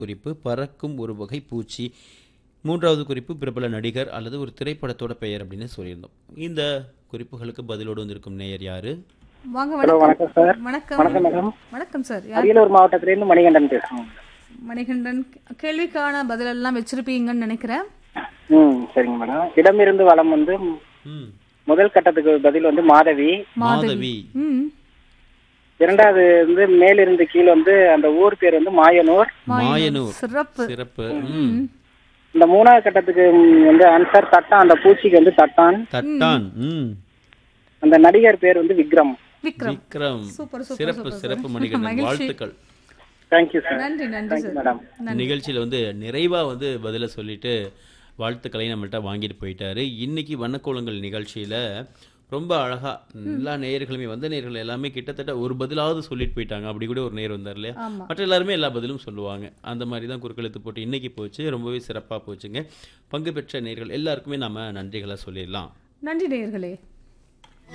குறிப்பு பறக்கும் ஒரு வகை பூச்சி மூன்றாவது குறிப்பு பிரபல நடிகர் அல்லது ஒரு திரைப்படத்தோட பெயர் அப்படின்னு சொல்லியிருந்தோம் இந்த குறிப்புகளுக்கு பதிலோடு வந்திருக்கும் நேயர் யாரு வாங்க ஹலோ வணக்கம் வணக்கம் சார் வணக்கம் வணக்கம் மேடம் வணக்கம் சார் யார் அரியலூர் மாவட்டத்திலேருந்து மணிகண்டன் பேசுறோம் மணிகண்டன் கேள்விக்கான பதிலெல்லாம் வச்சிருப்பீங்கன்னு நினைக்கிறேன் ம் சரிங்க மேடம் இடமிருந்து வலம் வந்து ம் முதல் கட்டத்துக்கு பதில் வந்து மாதவி மாதவி ம் இரண்டாவது வந்து மேலிருந்து கீழ் வந்து அந்த ஊர் பேர் வந்து மாயனூர் மாயனூர் சிறப்பு சிறப்பு ம் இந்த மூணாவது கட்டத்துக்கு ம், வந்து ஆன்சர் தட்டான் அந்த பூச்சிக்கு வந்து தட்டான் தட்டான் ம் அந்த நடிகர் பேர் வந்து விக்ரம் விக்ரம் விக்ரம் சூப்பர், சூப்பர், சிறப்பு சூப்பர், சிறப்பு சூப்பர். மணிகண்டன் மகிழ்ச்சி. வாழ்த்துக்கள் தேங்க்யூ சார் நன்றி நன்றி தேங்க்யூ சார் மேடம் நிகழ்ச்சியில் வந்து நிறைவாக வந்து பதிலை சொல்லிட்டு வாழ்த்துக்களை நம்மள்ட்ட வாங்கிட்டு போயிட்டாரு இன்னைக்கு வண்ணக்கோலங்கள் நிகழ்ச்சியில் ரொம்ப அழகாக எல்லா நேயர்களுமே வந்த நேயர்கள் எல்லாமே கிட்டத்தட்ட ஒரு பதிலாவது சொல்லிட்டு போயிட்டாங்க அப்படி கூட ஒரு நேர் வந்தார் இல்லையா ஆமா மற்ற எல்லாருமே எல்லா பதிலும் சொல்லுவாங்க அந்த மாதிரி தான் குறுக்கெழுத்து போட்டு இன்னைக்கு போச்சு ரொம்பவே சிறப்பாக போச்சுங்க பங்கு பெற்ற நேயர்கள் எல்லாருக்குமே நாம நன்றிகளை சொல்லிடலாம் நன்றி நேயர்களே